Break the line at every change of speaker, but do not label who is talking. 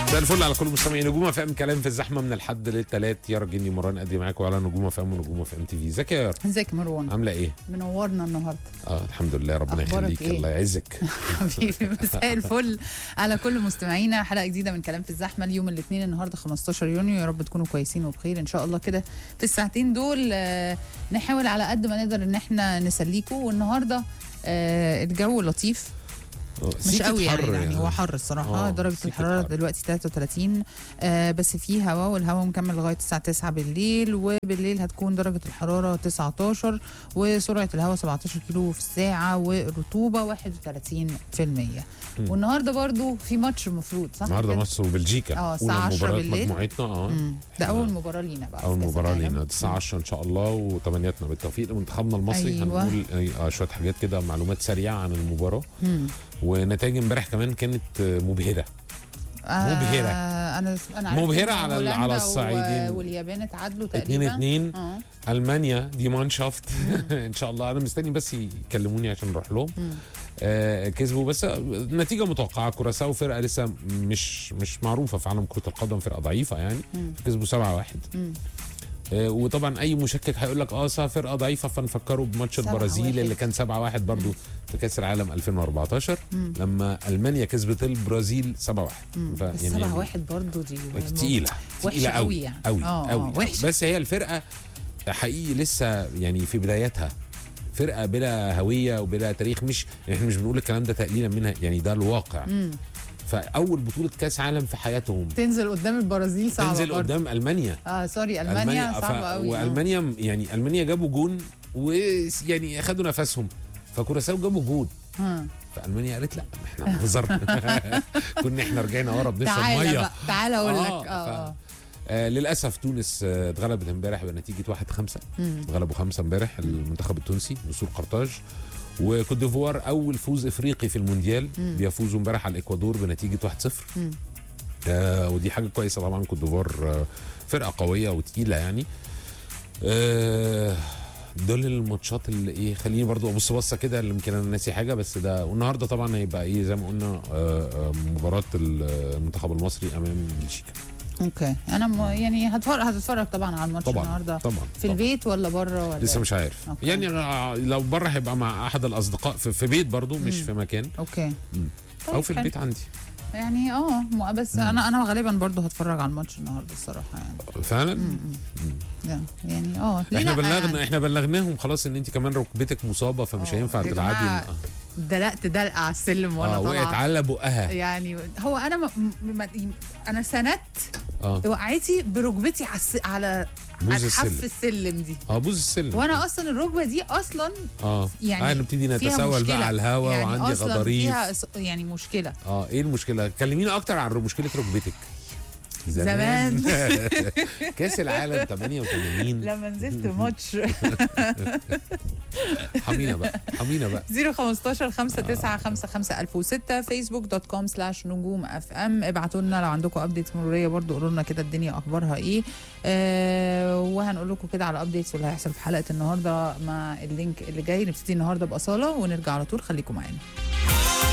مساء الفل على كل مستمعين نجوم اف ام كلام في الزحمه من الحد للثلاث يارا جني مران ادي معاكم على نجوم اف ام ونجوم اف ام تي في ازيك يا يارا
ازيك يا مروان
عامله ايه؟
منورنا النهارده
اه الحمد لله ربنا
أخبارك
يخليك
إيه؟
الله يعزك
حبيبي مساء الفل على كل مستمعينا حلقه جديده من كلام في الزحمه اليوم الاثنين النهارده 15 يونيو يا رب تكونوا كويسين وبخير ان شاء الله كده في الساعتين دول آه، نحاول على قد ما نقدر ان احنا نسليكم والنهارده آه، الجو لطيف
آه،
مش
سيكة
قوي يعني,
حر
يعني هو حر الصراحه
آه،
درجه
سيكة
الحراره
حر.
دلوقتي 33 آه بس في هواء والهواء مكمل لغايه الساعه 9 بالليل وبالليل هتكون درجه الحراره 19 وسرعه الهواء 17 كيلو في الساعه والرطوبه 31% والنهارده برضو في ماتش المفروض صح
النهارده
كده؟
مصر وبلجيكا
آه، الساعة
أولى
10
مباريات
بالليل.
مجموعتنا اه
مم. ده
إحنا-
اول مباراه لينا بقى في
اول
كأس
مباراه
العالم.
لينا الساعه 10 ان شاء الله وتمنياتنا بالتوفيق لمنتخبنا المصري
أيوة.
هنقول آه شويه حاجات كده معلومات سريعه عن المباراه
مم.
ونتائج امبارح كمان كانت آه، مبهره مبهرة.
آه انا انا عارفة
مبهرة
إن
على-
هولندا
على
و-
الصعيدين.
واليابان اتعادلوا
2
تقريبا
2
اه
المانيا دي مانشافت ان شاء الله انا مستني بس يكلموني عشان نروح لهم
مم.
آه كسبوا بس نتيجه متوقعه كوراساو فرقه لسه مش مش معروفه في عالم كره القدم فرقه ضعيفه يعني
مم.
كسبوا 7 1
مم.
آه وطبعا اي مشكك هيقول لك اه صح فرقه ضعيفه فنفكروا بماتش
7-1.
البرازيل اللي كان 7 1 برضو في كاس العالم 2014
مم.
لما المانيا كسبت البرازيل 7 1
مم. بس 7 1 برضه دي
تقيله
وحشة
تقيله
قوي
قوي
يعني.
قوي
آه، آه،
قوي
وحشة.
بس هي الفرقه حقيقي لسه يعني في بداياتها فرقه بلا هويه وبلا تاريخ مش احنا مش بنقول الكلام ده تقليلا منها يعني ده الواقع
مم.
فاول بطوله كاس عالم في حياتهم
تنزل قدام البرازيل صعبه
تنزل
برضه.
قدام المانيا
اه سوري المانيا صعبه قوي آه.
والمانيا يعني المانيا جابوا جون ويعني خدوا نفسهم فكوراساو جابوا جون
ها.
فالمانيا قالت لا احنا هزرنا كنا احنا رجعنا ورا بنشرب
تعالى
ميه
بقى تعالى اقول لك
آه،
اه
ف-
اه
آه للاسف تونس آه، اتغلبت امبارح بنتيجه 1 5
مم.
اتغلبوا خمسه امبارح المنتخب التونسي وصول قرطاج وكوت ديفوار اول فوز افريقي في المونديال
مم.
بيفوزوا امبارح على الاكوادور بنتيجه 1 0
مم.
آه ودي حاجه كويسه طبعا كوت ديفوار آه فرقه قويه وتقيله يعني آه دول الماتشات اللي ايه خليني برضو ابص بصه كده اللي يمكن انا ناسي حاجه بس ده والنهارده طبعا هيبقى ايه زي ما قلنا آه آه مباراه المنتخب المصري امام بلجيكا
اوكي انا م... يعني هتفرج هتتفرج طبعا على الماتش
طبعا
النهارده
طبعا
في
طبعاً.
البيت ولا بره ولا
لسه مش عارف
أوكي.
يعني آه، لو بره هيبقى مع احد الاصدقاء في, في بيت برضو مش
مم.
في مكان
اوكي
مم.
طيب
او في
حلو.
البيت عندي
يعني اه م- بس انا انا غالبا برضه هتفرج على الماتش النهارده الصراحه يعني
فعلا
مم. لا، يعني اه ليه
احنا
لأ
بلغنا
يعني.
احنا بلغناهم خلاص ان انت كمان ركبتك مصابه فمش
آه،
هينفع
يا
تلعبي
جماعة، دلقت دلقه على السلم وانا
اه وقعت
طالعه
على بقها
يعني هو انا م... م... انا سندت
اه
وقعتي بركبتي على الس... على
بوز
على حف
السلم
السلم دي
اه بوز السلم
وانا اصلا الركبه دي اصلا
اه
يعني
آه نبتدي
فيها
نتسول
مشكلة.
بقى على الهوا
يعني
وعندي
أصلاً
غضاريف
فيها إص- يعني مشكله
اه ايه المشكله كلمينا اكتر عن مشكله ركبتك
زمان.
كاس العالم 88
لما نزلت ماتش
حمينا بقى حمينا بقى
015 5955 1006 فيسبوك دوت كوم سلاش نجوم اف ام ابعتوا لنا لو عندكم ابديتس مروريه برضو قولوا لنا كده الدنيا اخبارها ايه آه وهنقول لكم كده على ابديتس واللي هيحصل في حلقه النهارده مع اللينك اللي جاي نبتدي النهارده باصاله ونرجع على طول خليكم معانا